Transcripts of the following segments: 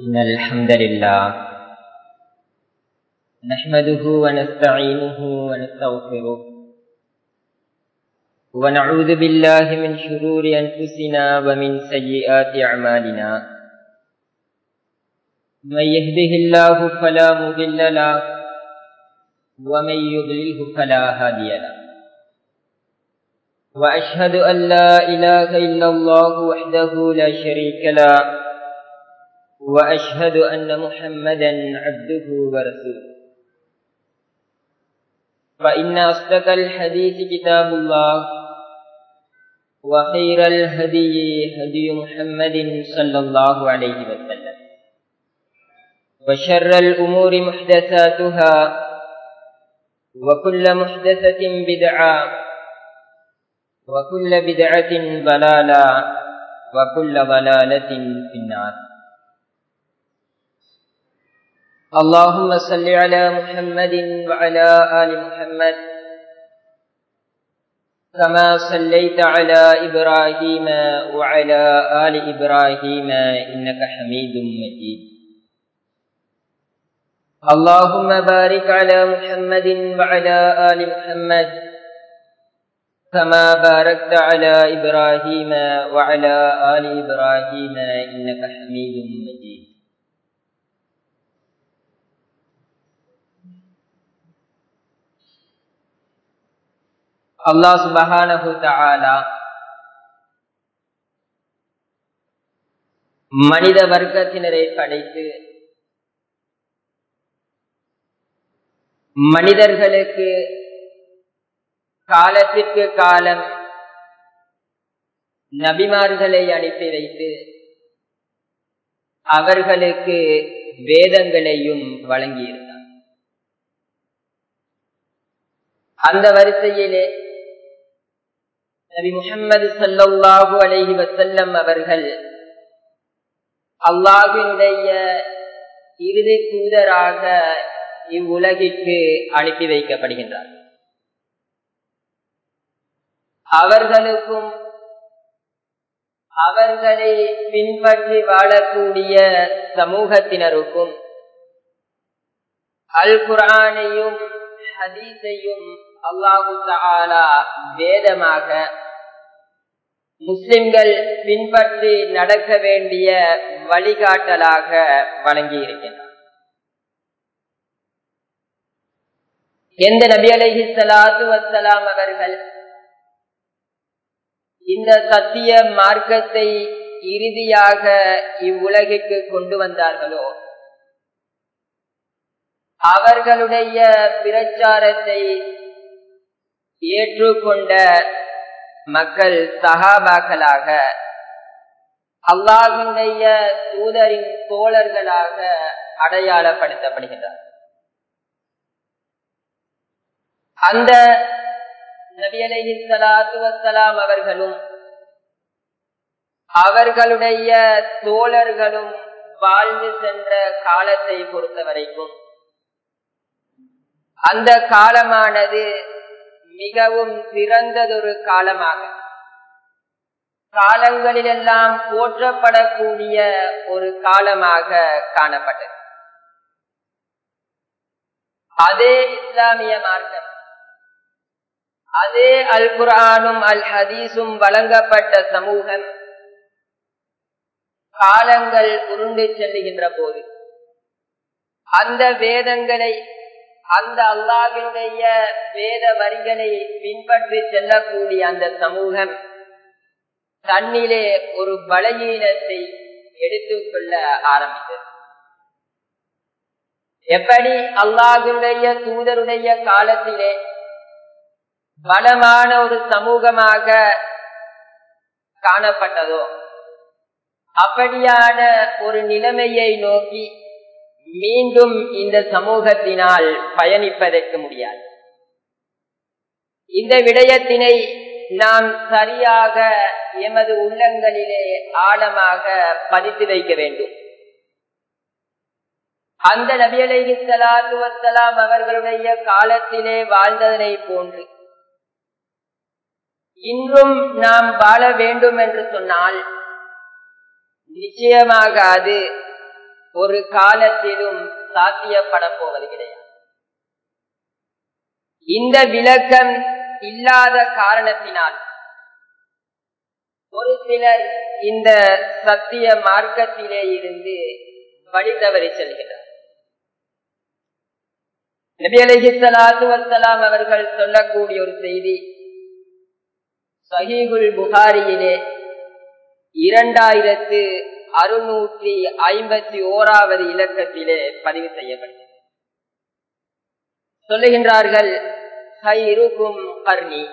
إن الحمد لله نحمده ونستعينه ونستغفره ونعوذ بالله من شرور أنفسنا ومن سيئات أعمالنا من يهده الله فلا مضل له ومن يضلله فلا هادي له وأشهد أن لا إله إلا الله وحده لا شريك له وأشهد أن محمدا عبده ورسوله فإن أصدق الحديث كتاب الله وخير الهدي هدي محمد صلى الله عليه وسلم وشر الأمور محدثاتها وكل محدثة بدعة وكل بدعة ضلالة وكل ضلالة في النار اللهم صل على محمد وعلى آل محمد كما صليت على إبراهيم وعلى آل إبراهيم إنك حميد مجيد اللهم بارك على محمد وعلى آل محمد كما باركت على إبراهيم وعلى آل إبراهيم إنك حميد مجيد அல்லாஹ் சுபஹானஹு தஆலா மனித வர்க்கத்தினரை படைத்து மனிதர்களுக்கு காலத்திற்கு காலம் நபிமார்களை அனுப்பி வைத்து அவர்களுக்கு வேதங்களையும் வழங்கியிருந்தார் அந்த வரிசையிலே நபி முகம்மது சல்லாஹூ அலஹி வசல்லம் அவர்கள் அல்லாஹினுடைய இறுதி தூதராக இவ்வுலகிற்கு அனுப்பி வைக்கப்படுகின்றார் அவர்களுக்கும் அவர்களை பின்பற்றி வாழக்கூடிய சமூகத்தினருக்கும் அல் குரானையும் ஹதீஸையும் அல்லாஹு தாலா வேதமாக முஸ்லிம்கள் பின்பற்றி நடக்க வேண்டிய வழிகாட்டலாக வழங்கி இருக்கின்றார் எந்த நபி அலஹி சலாத்து வசலாம் அவர்கள் இந்த சத்திய மார்க்கத்தை இறுதியாக இவ்வுலகிற்கு கொண்டு வந்தார்களோ அவர்களுடைய பிரச்சாரத்தை ஏற்றுக்கொண்ட மக்கள் சகாபாக்களாக அல்லாஹுடைய தூதரின் தோழர்களாக அடையாளப்படுத்தப்படுகின்றார் அந்த நபி அலஹி சலாத்து வசலாம் அவர்களும் அவர்களுடைய தோழர்களும் வாழ்ந்து சென்ற காலத்தை பொறுத்த வரைக்கும் அந்த காலமானது மிகவும் சிறந்ததொரு காலமாக காலங்களிலெல்லாம் போற்றப்படக்கூடிய ஒரு காலமாக காணப்பட்டது அதே இஸ்லாமிய மார்க்கம் அதே அல் குரானும் அல் ஹதீஸும் வழங்கப்பட்ட சமூகம் காலங்கள் உருண்டு செல்லுகின்ற போது அந்த வேதங்களை அந்த அல்லாவினுடைய வேத வரிகளை பின்பற்றி செல்லக்கூடிய அந்த சமூகம் தன்னிலே ஒரு பலகீனத்தை எடுத்துக்கொள்ள ஆரம்பித்தது எப்படி அல்லாஹுடைய தூதருடைய காலத்திலே பலமான ஒரு சமூகமாக காணப்பட்டதோ அப்படியான ஒரு நிலைமையை நோக்கி மீண்டும் இந்த சமூகத்தினால் பயணிப்பதற்கு முடியாது இந்த விடயத்தினை நாம் சரியாக எமது உள்ளங்களிலே ஆழமாக பதித்து வைக்க வேண்டும் அந்த நபி அலைஹி ஸலாத்து வஸ்ஸலாம் அவர்களுடைய காலத்திலே வாழ்ந்ததனை போன்று இன்றும் நாம் வாழ வேண்டும் என்று சொன்னால் நிச்சயமாக அது ஒரு காலத்திலும் சாத்தியப்பட போவது கிடையாது இந்த விளக்கம் இல்லாத காரணத்தினால் ஒரு சிலர் இந்த சத்திய மார்க்கத்திலே இருந்து வழி தவறி செல்கிறார் நபி அலிஹிசலாத்து வசலாம் அவர்கள் சொல்லக்கூடிய ஒரு செய்தி சஹீகுல் புகாரியிலே இரண்டாயிரத்து அறுநூற்றி ஐம்பத்தி ஓராவது இலக்கத்திலே பதிவு செய்யப்பட்டது சொல்லுகின்றார்கள் ஹைருக்கும் கர்ணி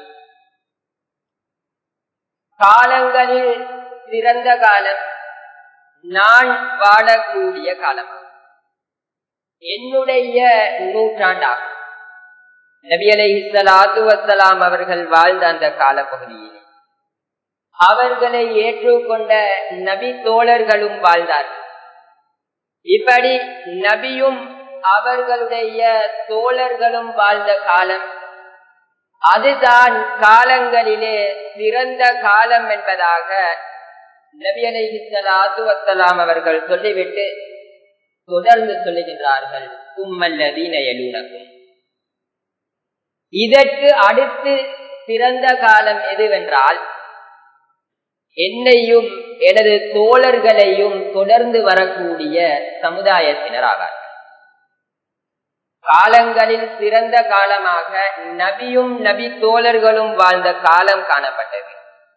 காலங்களில் சிறந்த காலம் நான் வாழக்கூடிய காலம் என்னுடைய நூற்றாண்டாகும் நபி அலை இஸ்லாத்து வசலாம் அவர்கள் வாழ்ந்த அந்த காலப்பகுதியிலே அவர்களை ஏற்றுக்கொண்ட நபி தோழர்களும் வாழ்ந்தார்கள் இப்படி நபியும் அவர்களுடைய தோழர்களும் வாழ்ந்த காலம் அதுதான் காலங்களிலே சிறந்த காலம் என்பதாக நபி அலைஹிஸ்லாத்து வசலாம் அவர்கள் சொல்லிவிட்டு தொடர்ந்து சொல்லுகின்றார்கள் உம்மல்லதீன எழுனக்கும் இதற்கு அடுத்து சிறந்த காலம் எதுவென்றால் என்னையும் எனது தோழர்களையும் தொடர்ந்து வரக்கூடிய சமுதாயத்தினர் ஆவார்கள் காலங்களில் சிறந்த காலமாக நபியும் நபி தோழர்களும் வாழ்ந்த காலம் காணப்பட்டது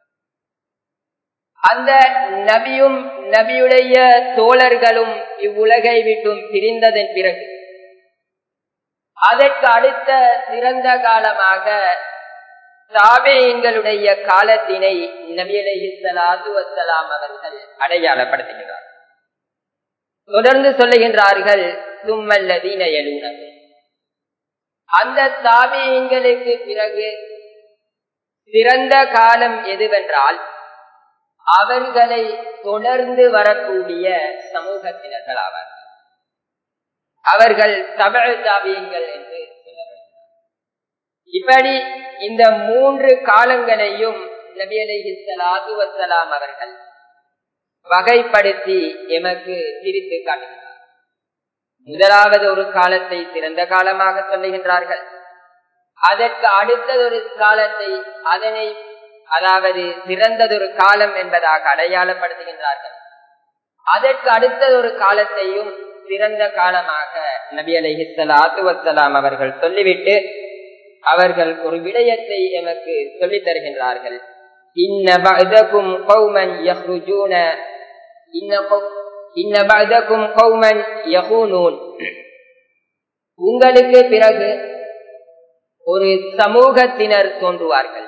அந்த நபியும் நபியுடைய தோழர்களும் இவ்வுலகை விட்டும் பிரிந்ததன் பிறகு அதற்கு அடுத்த சிறந்த காலமாக சாபேயங்களுடைய காலத்தினை நபியலை சலாத்து வசலாம் அவர்கள் அடையாளப்படுத்துகிறார் தொடர்ந்து சொல்லுகின்றார்கள் தும்மல்லதீன எழுனகும் அந்த சாபியங்களுக்கு பிறகு சிறந்த காலம் எதுவென்றால் அவர்களை தொடர்ந்து வரக்கூடிய சமூகத்தினர்கள் ஆவார் அவர்கள் தமிழ் சாபியங்கள் என்று சொல்லப்படுகிறார் இப்படி இந்த மூன்று காலங்களையும் நபி அலி சலாத்து வசலாம் அவர்கள் வகைப்படுத்தி எமக்கு பிரித்து காட்டுகிறார் முதலாவது ஒரு காலத்தை சிறந்த காலமாக சொல்லுகின்றார்கள் அதற்கு அடுத்ததொரு காலத்தை அதனை அதாவது சிறந்ததொரு காலம் என்பதாக அடையாளப்படுத்துகின்றார்கள் அதற்கு அடுத்ததொரு காலத்தையும் சிறந்த காலமாக நபி அலிஹிஸ்லாத்து வசலாம் அவர்கள் சொல்லிவிட்டு அவர்கள் ஒரு விடயத்தை எமக்கு சொல்லித் தருகின்றார்கள் இன்ன பஅதகும் கௌமன் யஹ்ருஜூன இன்ன இன்ன பஅதகும் கௌமன் யஹூனூன் உங்களுக்கு பிறகு ஒரு சமூகத்தினர் தோன்றுவார்கள்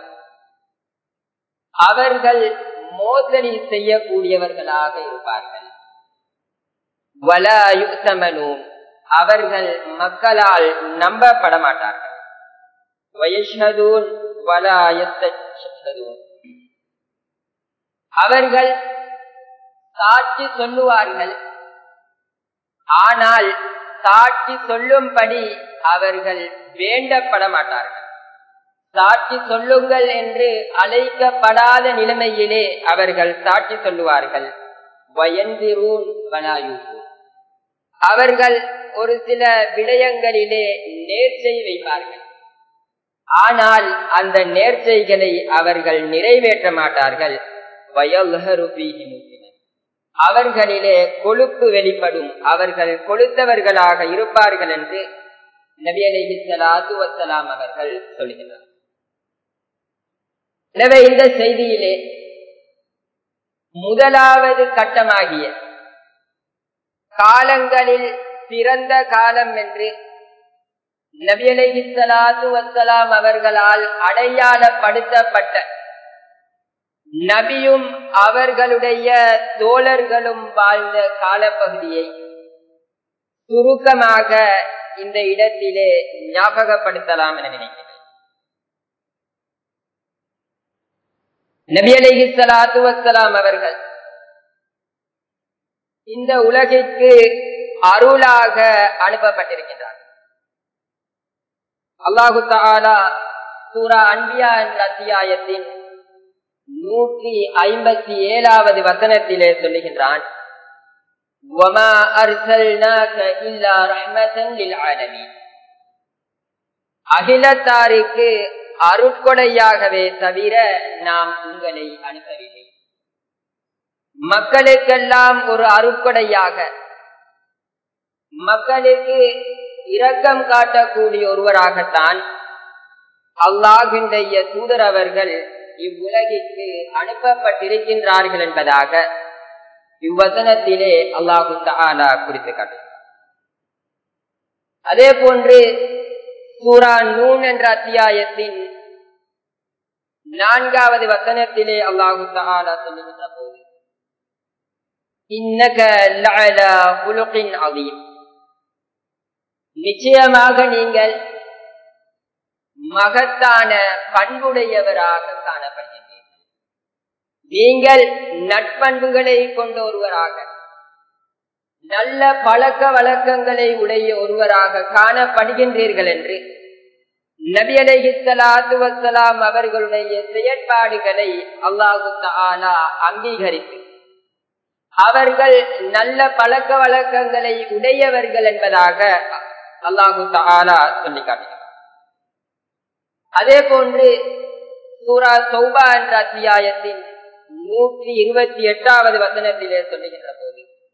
அவர்கள் மோசடி செய்யக்கூடியவர்களாக இருப்பார்கள் வலாயுத்தமனூன் அவர்கள் மக்களால் நம்பப்பட மாட்டார்கள் வயஷதூன் வலாயத்தூன் அவர்கள் சாட்சி சொல்லுவார்கள் ஆனால் சாட்சி சொல்லும்படி அவர்கள் வேண்டப்பட மாட்டார்கள் சாட்சி சொல்லுங்கள் என்று அழைக்கப்படாத நிலைமையிலே அவர்கள் சாட்சி சொல்லுவார்கள் வயந்திரூன் வலாயூசூன் அவர்கள் ஒரு சில விடயங்களிலே நேர்ச்சை வைப்பார்கள் ஆனால் அந்த நேர்ச்சைகளை அவர்கள் நிறைவேற்ற மாட்டார்கள் அவர்களிலே கொழுப்பு வெளிப்படும் அவர்கள் கொளுத்தவர்களாக இருப்பார்கள் என்று நபி அலி சலாத்து வசலாம் அவர்கள் சொல்கிறார் எனவே இந்த செய்தியிலே முதலாவது கட்டமாகிய காலங்களில் சிறந்த காலம் என்று நபி அலைஹிஸ்ஸலாத்து வசலாம் அவர்களால் அடையாளப்படுத்தப்பட்ட நபியும் அவர்களுடைய தோழர்களும் வாழ்ந்த காலப்பகுதியை சுருக்கமாக இந்த இடத்திலே ஞாபகப்படுத்தலாம் என நினைக்கிறேன் நபி அலைஹிஸ்ஸலாத்து வசலாம் அவர்கள் இந்த உலகிற்கு அருளாக அனுப்பப்பட்டிருக்கின்றார் அல்லாஹு தாலா சூரா அன்பியா என்ற அத்தியாயத்தின் நூற்றி ஐம்பத்தி ஏழாவது வசனத்திலே சொல்லுகின்றான் وما أرسلناك إلا رحمة للعالمين அகிலத்தாருக்கு அருட்கொடையாகவே தவிர நாம் உங்களை அனுப்பவில்லை மக்களுக்கெல்லாம் ஒரு அருட்கொடையாக மக்களுக்கு இரக்கம் காட்டக்கூடிய ஒருவராகத்தான் அல்லாஹினுடைய தூதர் அவர்கள் இவ்வுலகிற்கு அனுப்பப்பட்டிருக்கின்றார்கள் என்பதாக இவ்வசனத்திலே அல்லாஹு தாலா குறித்து காட்டுகிறார் அதே போன்று சூரா நூன் என்ற அத்தியாயத்தின் நான்காவது வசனத்திலே அல்லாஹு தாலா சொல்லுகின்ற போது நிச்சயமாக நீங்கள் மகத்தான பண்புடையவராக காணப்படுகின்றீர்கள் நீங்கள் நட்பண்புகளை கொண்ட ஒருவராக நல்ல பழக்க வழக்கங்களை உடைய ஒருவராக காணப்படுகின்றீர்கள் என்று நபி அலைஹித்தலாத்து வசலாம் அவர்களுடைய செயற்பாடுகளை அல்லாஹு தாலா அங்கீகரித்து அவர்கள் நல்ல பழக்க வழக்கங்களை உடையவர்கள் என்பதாக அல்லாஹு தாலா சொல்லி காட்டுகிறார் அதே போன்று சூரா சௌபா என்ற அத்தியாயத்தின் நூற்றி இருபத்தி எட்டாவது வசனத்திலே சொல்லுகின்ற போது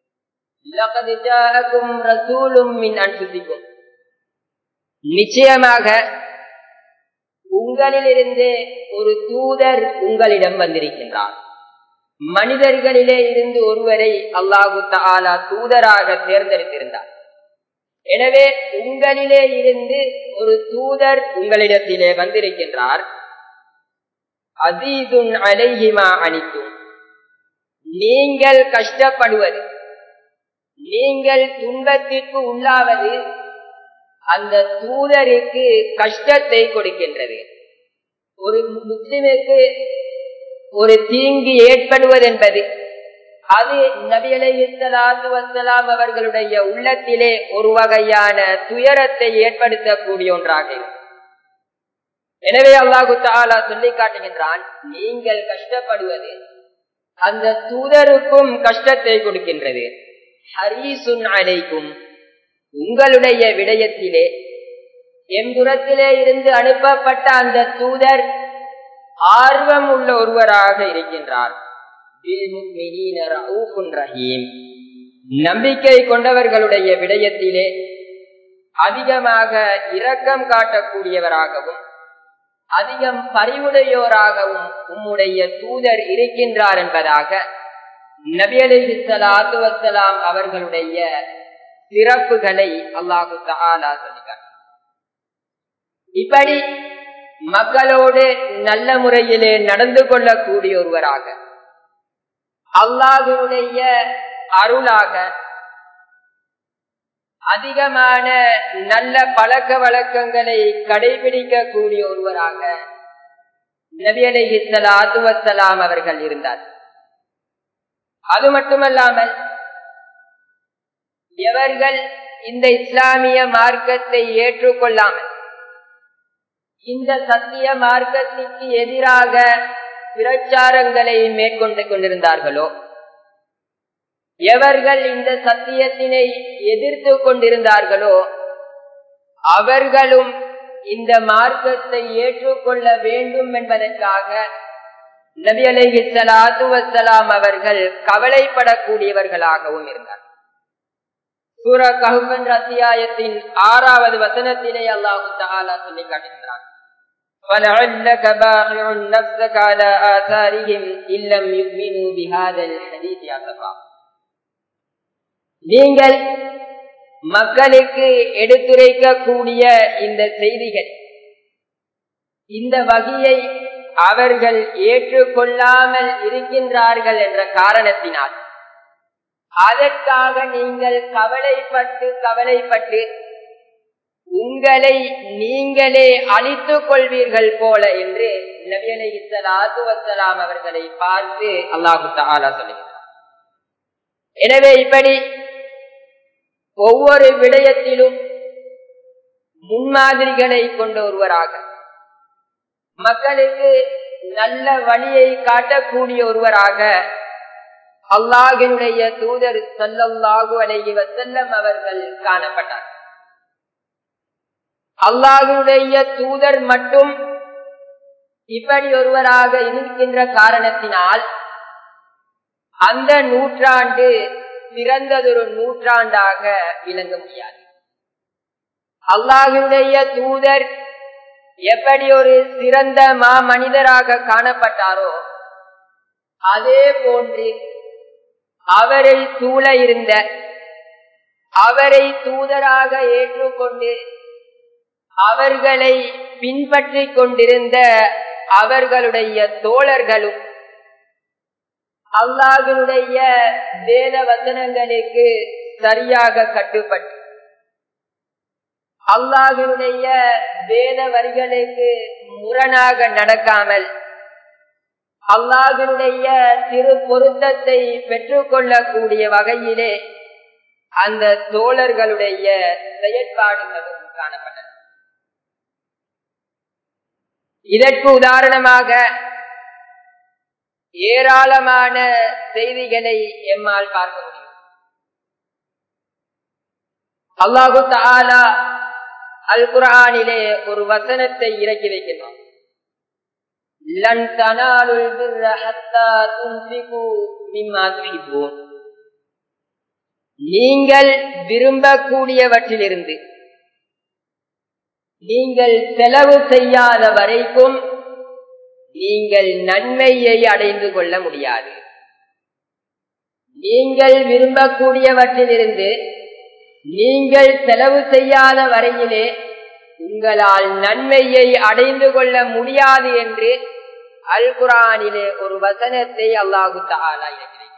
நிச்சயமாக உங்களிலிருந்து ஒரு தூதர் உங்களிடம் வந்திருக்கின்றார் மனிதர்களிலே இருந்து ஒருவரை அல்லாஹு தாலா தூதராக தேர்ந்தெடுத்திருந்தார் எனவே உங்களிலே இருந்து ஒரு தூதர் உங்களிடத்திலே வந்திருக்கின்றார் அதீதுன் அலைஹிமா அனித்தும் நீங்கள் கஷ்டப்படுவது நீங்கள் துன்பத்திற்கு உள்ளாவது அந்த தூதருக்கு கஷ்டத்தை கொடுக்கின்றது ஒரு முஸ்லிமுக்கு ஒரு தீங்கு ஏற்படுவது என்பது அது நபி அலைஹிஸ்ஸலாத்து வசலாம் அவர்களுடைய உள்ளத்திலே ஒரு வகையான துயரத்தை ஏற்படுத்தக்கூடிய ஒன்றாக இருக்கும் எனவே அல்லாஹு தாலா சொல்லி காட்டுகின்றான் நீங்கள் கஷ்டப்படுவது அந்த தூதருக்கும் கஷ்டத்தை கொடுக்கின்றது ஹரீசுன் அலைக்கும் உங்களுடைய விடயத்திலே எம்புறத்திலே இருந்து அனுப்பப்பட்ட அந்த தூதர் ஆர்வம் உள்ள ஒருவராக இருக்கின்றார் நம்பிக்கை கொண்டவர்களுடைய விடயத்திலே அதிகமாக இரக்கம் காட்டக்கூடியவராகவும் அதிகம் பறிவுடையோராகவும் உம்முடைய தூதர் இருக்கின்றார் என்பதாக நபி அலிசலாத்து வசலாம் அவர்களுடைய சிறப்புகளை அல்லாஹு தாலா சொல்லிக்கார் இப்படி மக்களோடு நல்ல முறையிலே நடந்து கொள்ளக்கூடிய ஒருவராக அல்லாஹுடைய அருளாக அதிகமான நல்ல பழக்க வழக்கங்களை கடைபிடிக்கக்கூடிய ஒருவராக நபி அலி இஸ்லாத்து வசலாம் அவர்கள் இருந்தார் அது மட்டுமல்லாமல் எவர்கள் இந்த இஸ்லாமிய மார்க்கத்தை ஏற்றுக்கொள்ளாமல் இந்த சத்திய மார்க்கத்திற்கு எதிராக பிரச்சாரங்களை மேற்கொண்டு கொண்டிருந்தார்களோ எவர்கள் இந்த சத்தியத்தினை எதிர்த்து கொண்டிருந்தார்களோ அவர்களும் இந்த மார்க்கத்தை ஏற்றுக்கொள்ள வேண்டும் என்பதற்காக நபி அலைஹி ஸலாத்து வஸ்ஸலாம் அவர்கள் கவலைப்படக்கூடியவர்களாகவும் இருந்தார் சூர கஹப் என்ற அத்தியாயத்தின் ஆறாவது வசனத்திலே அல்லாஹு தஆலா சொல்லி காட்டுகிறான் فلعلك باخع نفسك على آثارهم إن لم يؤمنوا بهذا الحديث أسفا நீங்கள் மக்களுக்கு எடுத்துரைக்கக்கூடிய இந்த செய்திகள் இந்த வகையை அவர்கள் ஏற்றுக்கொள்ளாமல் இருக்கின்றார்கள் என்ற காரணத்தினால் அதற்காக நீங்கள் கவலைப்பட்டு கவலைப்பட்டு உங்களை நீங்களே அழித்துக் கொள்வீர்கள் போல என்று நபியலை இஸ்லாத்து வசலாம் அவர்களை பார்த்து அல்லாஹு தாலா சொல்லுகிறார் எனவே இப்படி ஒவ்வொரு விடயத்திலும் முன்மாதிரிகளை கொண்ட ஒருவராக மக்களுக்கு நல்ல வழியை காட்டக்கூடிய ஒருவராக அல்லாஹினுடைய தூதர் சல்லல்லாஹு அலைஹி வசல்லம் அவர்கள் காணப்பட்டார் அல்லாஹினுடைய தூதர் மட்டும் இப்படி ஒருவராக இருக்கின்ற காரணத்தினால் அந்த நூற்றாண்டு சிறந்ததொரு நூற்றாண்டாக விளங்க முடியாது அல்லாஹுடைய தூதர் எப்படி ஒரு சிறந்த மா மனிதராக காணப்பட்டாரோ அதே போன்று அவரை சூழ இருந்த அவரை தூதராக ஏற்றுக்கொண்டு அவர்களை பின்பற்றி கொண்டிருந்த அவர்களுடைய தோழர்களும் அல்லாஹனுடைய வேத வசனங்களுக்கு சரியாக கட்டுப்பட்டு அல்லாஹனுடைய வேத வரிகளுக்கு முரணாக நடக்காமல் அல்லாஹனுடைய திரு பொருத்தத்தை பெற்றுக்கொள்ளக்கூடிய வகையிலே அந்த தோழர்களுடைய செயற்பாடுகளும் காணப்பட்டன இதற்கு உதாரணமாக ஏராளமான செய்திகளை எம்மால் பார்க்க முடியும் அல்லாஹு தாலா அல் குரானிலே ஒரு வசனத்தை இறக்கி வைக்கின்றோம் லன் தனாலுல் பிர்ர ஹத்தா துன்ஃபிகு மிம்மா துஹிப்பூன் நீங்கள் விரும்பக்கூடியவற்றிலிருந்து நீங்கள் செலவு செய்யாத வரைக்கும் நீங்கள் நன்மையை அடைந்து கொள்ள முடியாது நீங்கள் விரும்பக்கூடியவற்றிலிருந்து நீங்கள் செலவு செய்யாத வரையிலே உங்களால் நன்மையை அடைந்து கொள்ள முடியாது என்று அல் குரானிலே ஒரு வசனத்தை அல்லாஹு தாலா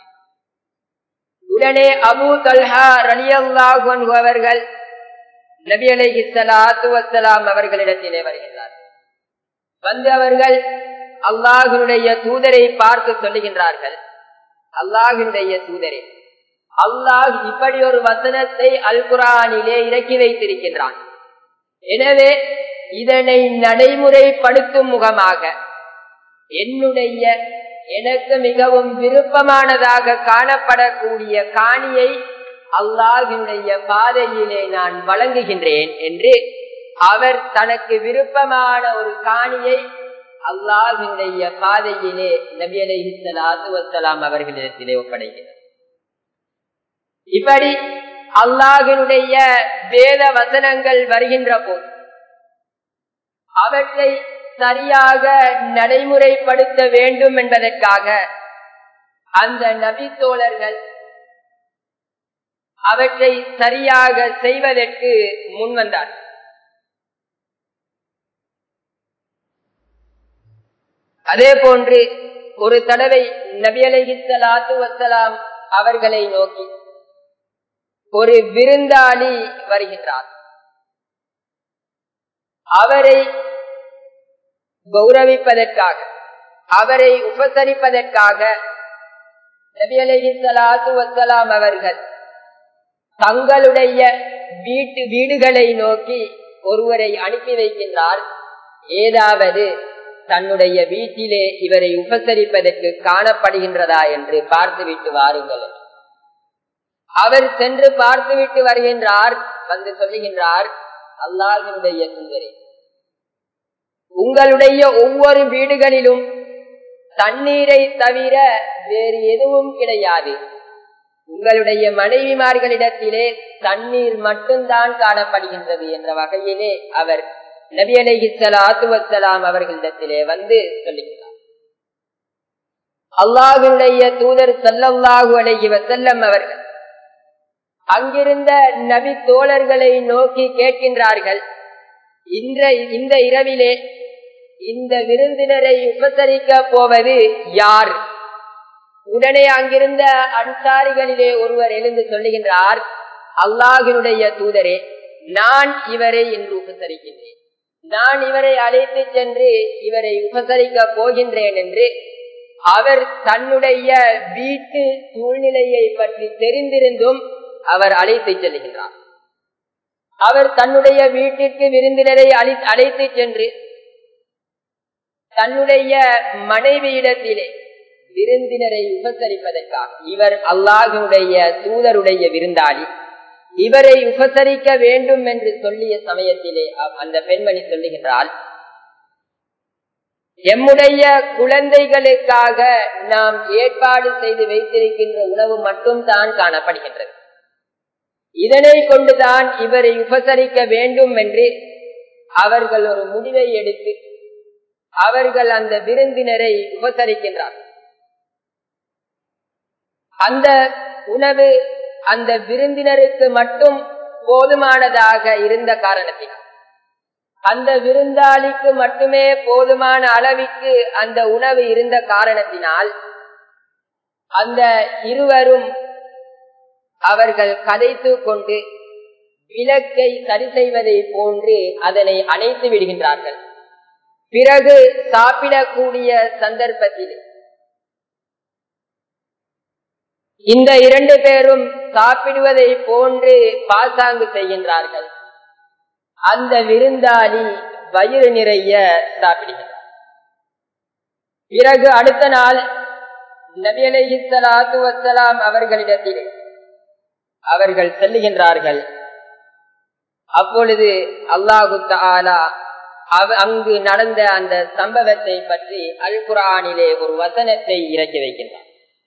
உடனே அபு தல்ஹா ரலி அல்லாஹு அவர்கள் நபி அலைஹி ஸலாத்து வஸ்ஸலாம் அவர்களிடத்திலே வருகின்றார் வந்து அவர்கள் அல்லாஹினுடைய தூதரை பார்த்து சொல்லுகின்றார்கள் அல்லாஹினுடைய தூதரே அல்லாஹ் இப்படி ஒரு வசனத்தை அல் குரானிலே இறக்கி வைத்திருக்கின்றான் எனவே இதனை நடைமுறைப்படுத்தும் முகமாக என்னுடைய எனக்கு மிகவும் விருப்பமானதாக காணப்படக்கூடிய காணியை அல்லாஹினுடைய பாதையிலே நான் வழங்குகின்றேன் என்று அவர் தனக்கு விருப்பமான ஒரு காணியை அல்லாஹினுடைய பாதையிலே நபி அலைஹிஸ்லாத்து வசலாம் அவர்களிடத்திலே ஒப்படைக்கிறார் இப்படி அல்லாஹினுடைய வேத வசனங்கள் வருகின்ற போது அவற்றை சரியாக நடைமுறைப்படுத்த வேண்டும் என்பதற்காக அந்த நபி தோழர்கள் அவற்றை சரியாக செய்வதற்கு முன்வந்தார் அதே போன்று ஒரு தடவை நபி அலைஹிஸ்லாத்து வசலாம் அவர்களை நோக்கி ஒரு விருந்தாளி வருகின்றார் அவரை கௌரவிப்பதற்காக அவரை உபசரிப்பதற்காக நபி அலைஹிஸ்லாத்து வசலாம் அவர்கள் தங்களுடைய வீட்டு வீடுகளை நோக்கி ஒருவரை அனுப்பி வைக்கின்றார் ஏதாவது தன்னுடைய வீட்டிலே இவரை உபசரிப்பதற்கு காணப்படுகின்றதா என்று பார்த்துவிட்டு வாருங்கள் அவர் சென்று பார்த்துவிட்டு வருகின்றார் வந்து சொல்லுகின்றார் அல்லாஹினுடைய தூதரே உங்களுடைய ஒவ்வொரு வீடுகளிலும் தண்ணீரை தவிர வேறு எதுவும் கிடையாது உங்களுடைய மனைவிமார்களிடத்திலே தண்ணீர் மட்டும்தான் காணப்படுகின்றது என்ற வகையிலே அவர் நபி அலஹி சலாத்து வசலாம் அவர்களிடத்திலே வந்து சொல்லுகிறார் அல்லாஹுடைய தூதர் சல்லல்லாஹு அலஹி வசல்லம் அவர்கள் அங்கிருந்த நபி தோழர்களை நோக்கி கேட்கின்றார்கள் இன்ற இந்த இரவிலே இந்த விருந்தினரை உபசரிக்க போவது யார் உடனே அங்கிருந்த அன்சாரிகளிலே ஒருவர் எழுந்து சொல்லுகின்றார் அல்லாஹினுடைய தூதரே நான் இவரை இன்று உபசரிக்கின்றேன் நான் இவரை அழைத்து சென்று இவரை உபசரிக்க போகின்றேன் என்று அவர் தன்னுடைய வீட்டு சூழ்நிலையை பற்றி தெரிந்திருந்தும் அவர் அழைத்து செல்கின்றார் அவர் தன்னுடைய வீட்டிற்கு விருந்தினரை அழைத்து சென்று தன்னுடைய மனைவியிடத்திலே விருந்தினரை உபசரிப்பதற்காக இவர் அல்லாஹுடைய தூதருடைய விருந்தாளி இவரை உபசரிக்க வேண்டும் என்று சொல்லிய சமயத்திலே அந்த பெண்மணி சொல்லுகின்றால் எம்முடைய குழந்தைகளுக்காக நாம் ஏற்பாடு செய்து வைத்திருக்கின்ற உணவு மட்டும் தான் காணப்படுகின்றது இதனை கொண்டுதான் இவரை உபசரிக்க வேண்டும் என்று அவர்கள் ஒரு முடிவை எடுத்து அவர்கள் அந்த விருந்தினரை உபசரிக்கின்றார் அந்த உணவு அந்த விருந்தினருக்கு மட்டும் போதுமானதாக இருந்த காரணத்தினால் அந்த விருந்தாளிக்கு மட்டுமே போதுமான அளவிற்கு அந்த உணவு இருந்த காரணத்தினால் அந்த இருவரும் அவர்கள் கதைத்து கொண்டு விளக்கை சரி செய்வதை போன்று அதனை அணைத்து விடுகின்றார்கள் பிறகு சாப்பிடக்கூடிய சந்தர்ப்பத்தில் இந்த இரண்டு பேரும் சாப்பிடுவதை போன்று பாசாங்கு செய்கின்றார்கள் அந்த விருந்தாளி வயிறு நிறைய சாப்பிடுகிறார் பிறகு அடுத்த நாள் நபி அலி சலாத்து வசலாம் அவர்களிடத்திலே அவர்கள் செல்லுகின்றார்கள் அப்பொழுது அல்லாஹு தாலா அங்கு நடந்த அந்த சம்பவத்தை பற்றி அல் குரானிலே ஒரு வசனத்தை இறக்கி வைக்கின்றார்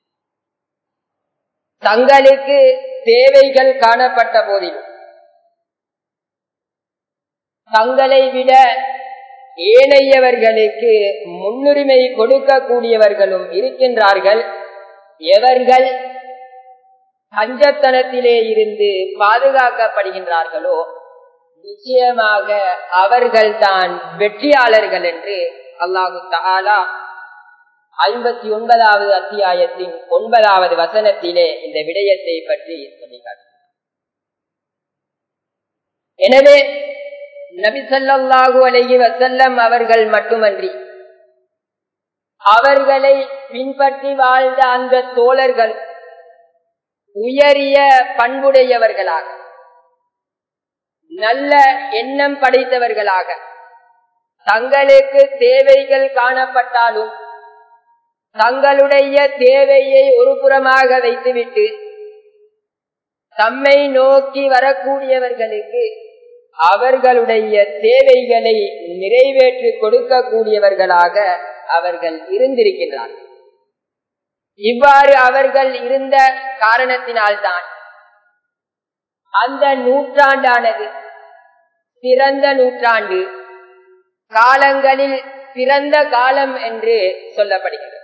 தங்களுக்கு தேவைகள் காணப்பட்ட போதிலும் தங்களை விட ஏனையவர்களுக்கு முன்னுரிமை கொடுக்கக்கூடியவர்களும் இருக்கின்றார்கள் எவர்கள் பஞ்சத்தனத்திலே இருந்து பாதுகாக்கப்படுகின்றார்களோ நிச்சயமாக அவர்கள்தான் வெற்றியாளர்கள் என்று அல்லாஹு தாலா ஐம்பத்தி ஒன்பதாவது அத்தியாயத்தின் ஒன்பதாவது வசனத்திலே இந்த விடயத்தை பற்றி சொல்லி எனவே நபி சொல்லாஹு அலஹி வசல்லம் அவர்கள் மட்டுமன்றி அவர்களை பின்பற்றி வாழ்ந்த அந்த தோழர்கள் உயரிய பண்புடையவர்களாக நல்ல எண்ணம் படைத்தவர்களாக தங்களுக்கு தேவைகள் காணப்பட்டாலும் தங்களுடைய தேவையை ஒரு புறமாக வைத்துவிட்டு தம்மை நோக்கி வரக்கூடியவர்களுக்கு அவர்களுடைய தேவைகளை நிறைவேற்றி கொடுக்கக்கூடியவர்களாக அவர்கள் இருந்திருக்கின்றார்கள் இவ்வாறு அவர்கள் இருந்த காரணத்தினால்தான் அந்த நூற்றாண்டானது சிறந்த நூற்றாண்டு காலங்களில் சிறந்த காலம் என்று சொல்லப்படுகிறது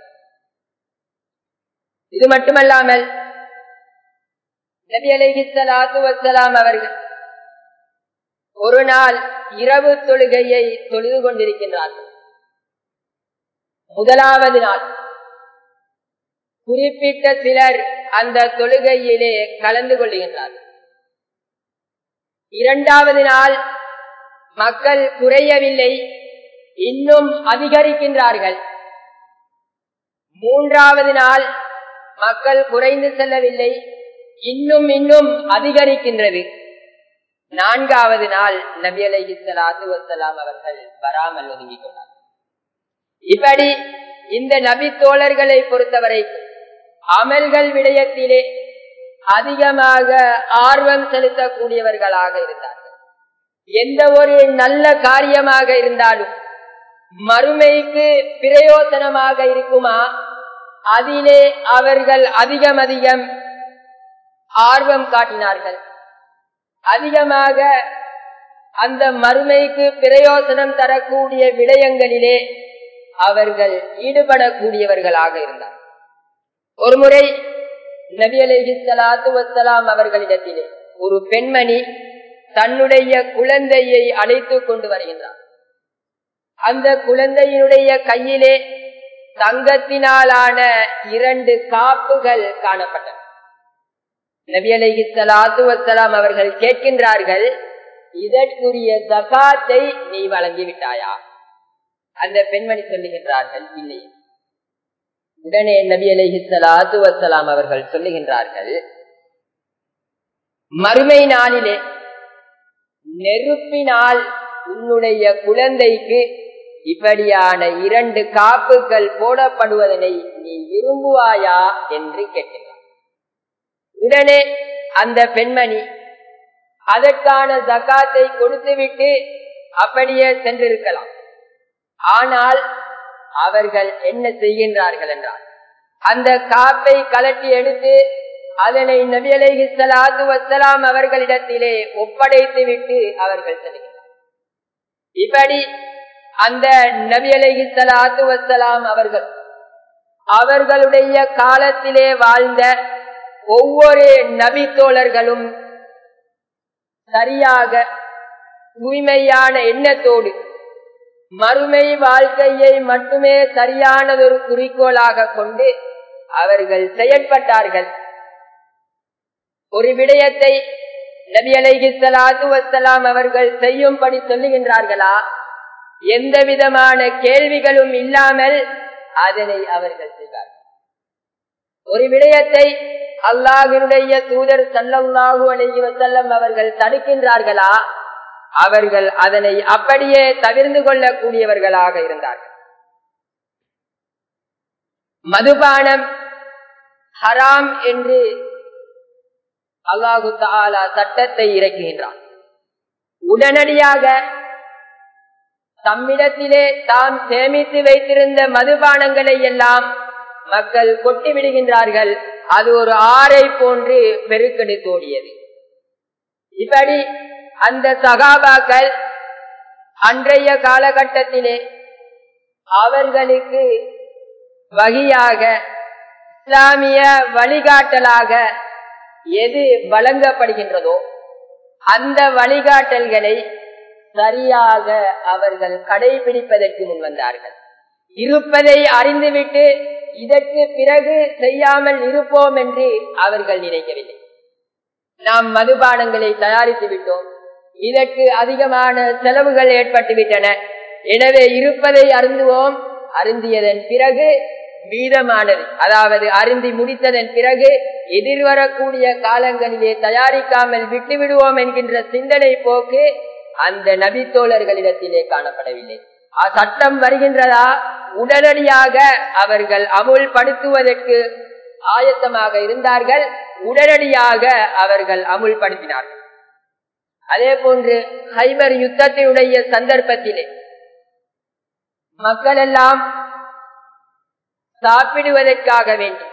இது மட்டுமல்லாமல் நபி அலஹி சலாத்து வசலாம் அவர்கள் ஒரு நாள் இரவு தொழுகையை தொழுது கொண்டிருக்கின்றார்கள் முதலாவது நாள் குறிப்பிட்ட சிலர் அந்த தொழுகையிலே கலந்து கொள்ளுகின்றார்கள் இரண்டாவது நாள் மக்கள் குறையவில்லை இன்னும் அதிகரிக்கின்றார்கள் மூன்றாவது நாள் மக்கள் குறைந்து செல்லவில்லை இன்னும் இன்னும் அதிகரிக்கின்றது நான்காவது நாள் நபி அலஹி சலாத்து வசலாம் அவர்கள் வராமல் ஒதுங்கிக் கொண்டார் இப்படி இந்த நபி தோழர்களை பொறுத்தவரை அமல்கள் விடயத்திலே அதிகமாக ஆர்வம் செலுத்தக்கூடியவர்களாக இருந்தார்கள் எந்த ஒரு நல்ல காரியமாக இருந்தாலும் மறுமைக்கு பிரயோசனமாக இருக்குமா அதிலே அவர்கள் அதிகம் அதிகம் ஆர்வம் காட்டினார்கள் அதிகமாக அந்த மறுமைக்கு பிரயோசனம் தரக்கூடிய விடயங்களிலே அவர்கள் ஈடுபடக்கூடியவர்களாக இருந்தார் ஒரு முறை நபி அலி சலாத்து வசலாம் அவர்களிடத்திலே ஒரு பெண்மணி தன்னுடைய குழந்தையை அழைத்து கொண்டு வருகின்றார் அந்த குழந்தையினுடைய கையிலே தங்கத்தினாலான இரண்டு காப்புகள் காணப்பட்டன நபி அலஹி சலாத்து வசலாம் அவர்கள் கேட்கின்றார்கள் இதற்குரிய ஜகாத்தை நீ வழங்கிவிட்டாயா அந்த பெண்மணி சொல்லுகின்றார்கள் இல்லை உடனே நபி அலஹி சலாத்து வசலாம் அவர்கள் சொல்லுகின்றார்கள் மறுமை நாளிலே நெருப்பினால் உன்னுடைய குழந்தைக்கு இப்படியான இரண்டு காப்புகள் போடப்படுவதனை நீ விரும்புவாயா என்று கேட்கின்றார் உடனே அந்த பெண்மணி அதற்கான ஜக்காத்தை கொடுத்துவிட்டு அப்படியே சென்றிருக்கலாம் ஆனால் அவர்கள் என்ன செய்கின்றார்கள் என்றால் அந்த காப்பை கலட்டி எடுத்து அதனை நபி அலைஹி ஸலாத்து வஸ்ஸலாம் அவர்களிடத்திலே ஒப்படைத்து விட்டு அவர்கள் செல்கின்றனர் இப்படி அந்த நபி அலைஹி ஸலாத்து வஸ்ஸலாம் அவர்கள் அவர்களுடைய காலத்திலே வாழ்ந்த ஒவ்வொரு நபி தோழர்களும் சரியாக தூய்மையான எண்ணத்தோடு மறுமை வாழ்க்கையை மட்டுமே சரியானதொரு குறிக்கோளாக கொண்டு அவர்கள் செயற்பட்டார்கள் ஒரு விடயத்தை நபி அலைஹி ஸலாத்து வஸ்ஸலாம் அவர்கள் செய்யும்படி சொல்லுகின்றார்களா எந்த விதமான கேள்விகளும் இல்லாமல் அதனை அவர்கள் செய்வார்கள் ஒரு விடயத்தை அல்லாஹினுடைய தூதர் சல்லல்லாஹு அலைஹி வஸல்லம் அவர்கள் தடுக்கின்றார்களா அவர்கள் அதனை அப்படியே தவிர்ந்து கொள்ளக்கூடியவர்களாக இருந்தார்கள் மதுபானம் ஹராம் என்று அல்லாஹு தாலா சட்டத்தை இறக்குகின்றான் உடனடியாக தம்மிடத்திலே தாம் சேமித்து வைத்திருந்த மதுபானங்களை எல்லாம் மக்கள் கொட்டி விடுகின்றார்கள் அது ஒரு ஆறை போன்று பெருக்கெடுத்தோடியது இப்படி அந்த சகாபாக்கள் அன்றைய காலகட்டத்திலே அவர்களுக்கு வகியாக இஸ்லாமிய வழிகாட்டலாக எது வழங்கப்படுகின்றதோ அந்த வழிகாட்டல்களை சரியாக அவர்கள் கடைபிடிப்பதற்கு முன் வந்தார்கள் இருப்பதை அறிந்துவிட்டு இதற்கு பிறகு செய்யாமல் இருப்போம் என்று அவர்கள் நினைக்கவில்லை நாம் மதுபானங்களை தயாரித்து விட்டோம் இதற்கு அதிகமான செலவுகள் ஏற்பட்டு விட்டன எனவே இருப்பதை அருந்துவோம் அருந்தியதன் பிறகு மீதமானது அதாவது அருந்தி முடித்ததன் பிறகு எதிர்வரக்கூடிய காலங்களிலே தயாரிக்காமல் விட்டு விடுவோம் என்கின்ற சிந்தனை போக்கு அந்த நபித்தோழர்களிடத்திலே காணப்படவில்லை சட்டம் வருகின்றதா உடனடியாக அவர்கள் அமுல்படுத்துவதற்கு ஆயத்தமாக இருந்தார்கள் உடனடியாக அவர்கள் அமுல்படுத்தினார்கள் அதே போன்று ஹைபர் யுத்தத்தினுடைய சந்தர்ப்பத்திலே மக்கள் எல்லாம் சாப்பிடுவதற்காக வேண்டும்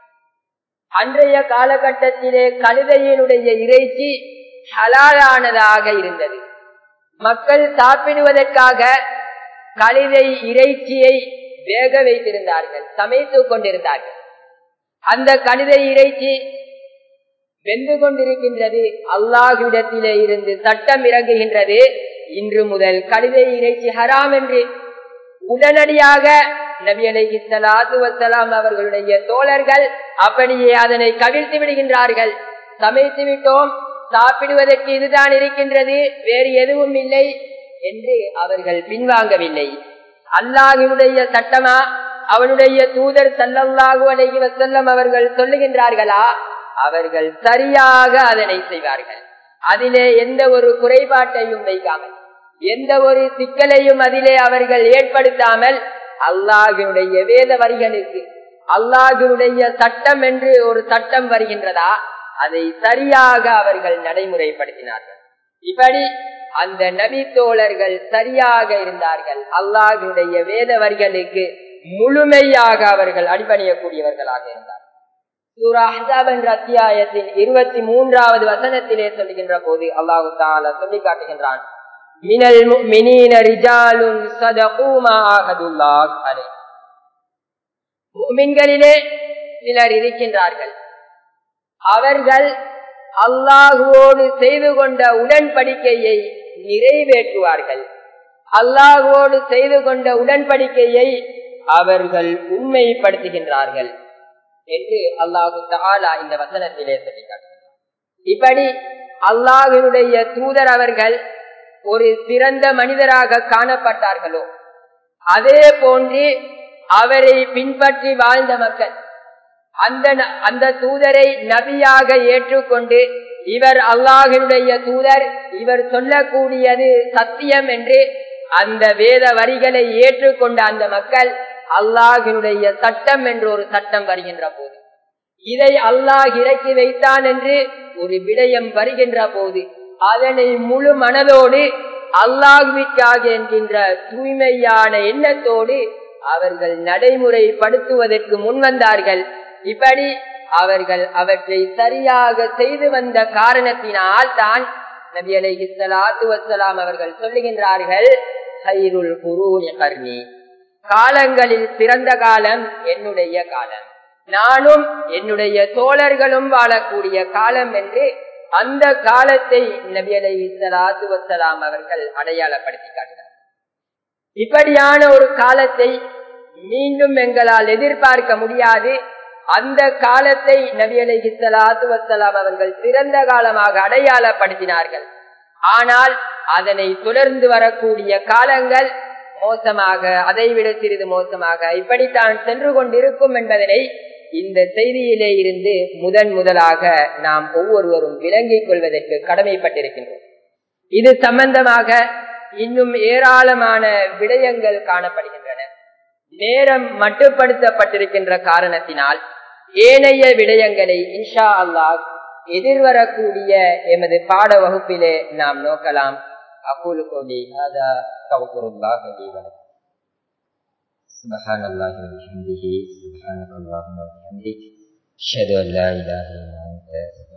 அன்றைய காலகட்டத்திலே கழுதையினுடைய இறைச்சி ஹலாலானதாக இருந்தது மக்கள் சாப்பிடுவதற்காக கழுதை இறைச்சியை வேக வைத்திருந்தார்கள் சமைத்துக் கொண்டிருந்தார்கள் அந்த கழுதை இறைச்சி வெந்து கொண்டிருக்கின்றது அல்லாஹுவிடத்திலே இருந்து சட்டம் இறங்குகின்றது இன்று முதல் கழுதை இறைச்சி ஹராம் என்று உடனடியாக நபி அலைஹி ஸலாத்து வஸலாம் அவர்களுடைய தோழர்கள் அப்படியே அதனை கவிழ்த்து விடுகின்றார்கள் சமைத்து விட்டோம் சாப்பிடுவதற்கு இதுதான் இருக்கின்றது வேறு எதுவும் இல்லை என்று அவர்கள் பின்வாங்கவில்லை அல்லாஹினுடைய சட்டமா அவனுடைய தூதர் சல்லல்லாஹு அலைஹி வஸல்லம் அவர்கள் சொல்லுகின்றார்களா அவர்கள் சரியாக அதனை செய்வார்கள் அதிலே எந்த ஒரு குறைபாட்டையும் வைக்காமல் எந்த ஒரு சிக்கலையும் அதிலே அவர்கள் ஏற்படுத்தாமல் அல்லாஹினுடைய வேத வரிகளுக்கு அல்லாஹினுடைய சட்டம் என்று ஒரு சட்டம் வருகின்றதா அதை சரியாக அவர்கள் நடைமுறைப்படுத்தினார்கள் இப்படி அந்த நபி தோழர்கள் சரியாக இருந்தார்கள் அல்லாஹினுடைய வேத வரிகளுக்கு முழுமையாக அவர்கள் அடிபணியக்கூடியவர்களாக இருந்தார்கள் சூரா அஹ்ஸாப் என்ற அத்தியாயத்தின் இருபத்தி மூன்றாவது வசனத்திலே சொல்லுகின்ற போது அல்லாஹு தாலா சொல்லி காட்டுகின்றான் மினல் முஃமினீன ரிஜாலுன் ஸதகு மா ஆஹதுல்லாஹ் அலைஹி முஃமின்களிலே சிலர் இருக்கின்றார்கள் அவர்கள் அல்லாஹுவோடு செய்து கொண்ட உடன்படிக்கையை நிறைவேற்றுவார்கள் அல்லாஹுவோடு செய்து கொண்ட உடன்படிக்கையை அவர்கள் உண்மைப்படுத்துகின்றார்கள் என்று அல்லாஹு தாலா இந்த வசனத்திலே சொல்லி காட்டுகிறார் இப்படி அல்லாஹினுடைய தூதர் அவர்கள் ஒரு சிறந்த மனிதராக காணப்பட்டார்களோ அதே போன்று அவரை பின்பற்றி வாழ்ந்த மக்கள் அந்த அந்த தூதரை நபியாக ஏற்றுக்கொண்டு இவர் அல்லாஹினுடைய தூதர் இவர் சொல்லக்கூடியது சத்தியம் என்று அந்த வேத வரிகளை ஏற்றுக்கொண்ட அந்த மக்கள் அல்லாஹினுடைய சட்டம் என்று ஒரு சட்டம் வருகின்ற போது இதை அல்லாஹ் இறக்கி வைத்தான் என்று ஒரு விடயம் வருகின்ற போது அதனை முழு மனதோடு அல்லாஹுவிற்காக என்கின்ற தூய்மையான எண்ணத்தோடு அவர்கள் நடைமுறைப்படுத்துவதற்கு முன்வந்தார்கள் இப்படி அவர்கள் அவற்றை சரியாக செய்து வந்த காரணத்தினால் தான் நபி அலைஹி ஸலாத்து வஸ்ஸலாம் அவர்கள் சொல்லுகின்றார்கள் ஹைருல் குரூனி கர்ணி காலங்களில் சிறந்த காலம் என்னுடைய காலம் நானும் என்னுடைய தோழர்களும் வாழக்கூடிய காலம் என்று அந்த காலத்தை நபி அலைஹி ஸலாத்து வஸ்ஸலாம் அவர்கள் அடையாளப்படுத்தி காட்டினார் இப்படியான ஒரு காலத்தை மீண்டும் எங்களால் எதிர்பார்க்க முடியாது அந்த காலத்தை நபி அலைஹி ஸலாத்து வஸ்ஸலாம் அவர்கள் சிறந்த காலமாக அடையாளப்படுத்தினார்கள் ஆனால் அதனை தொடர்ந்து வரக்கூடிய காலங்கள் மோசமாக அதைவிட சிறிது மோசமாக இப்படித்தான் சென்று கொண்டிருக்கும் என்பதனை இந்த செய்தியிலே இருந்து முதன் முதலாக நாம் ஒவ்வொருவரும் விளங்கிக் கொள்வதற்கு கடமைப்பட்டிருக்கின்றோம் இது சம்பந்தமாக இன்னும் ஏராளமான விடயங்கள் காணப்படுகின்றன நேரம் மட்டுப்படுத்தப்பட்டிருக்கின்ற காரணத்தினால் ஏனைய விடயங்களை இன்ஷா அல்லாஹ் எதிர்வரக்கூடிய எமது பாட வகுப்பிலே நாம் நோக்கலாம் அகூலு கோலி ஹாதா அஸ்தக்ஃபிருல்லாஹ் லி வ லக்கும் سبحان الله وبحمده سبحانك اللهم وبحمدك أشهد أن لا إله إلا أنت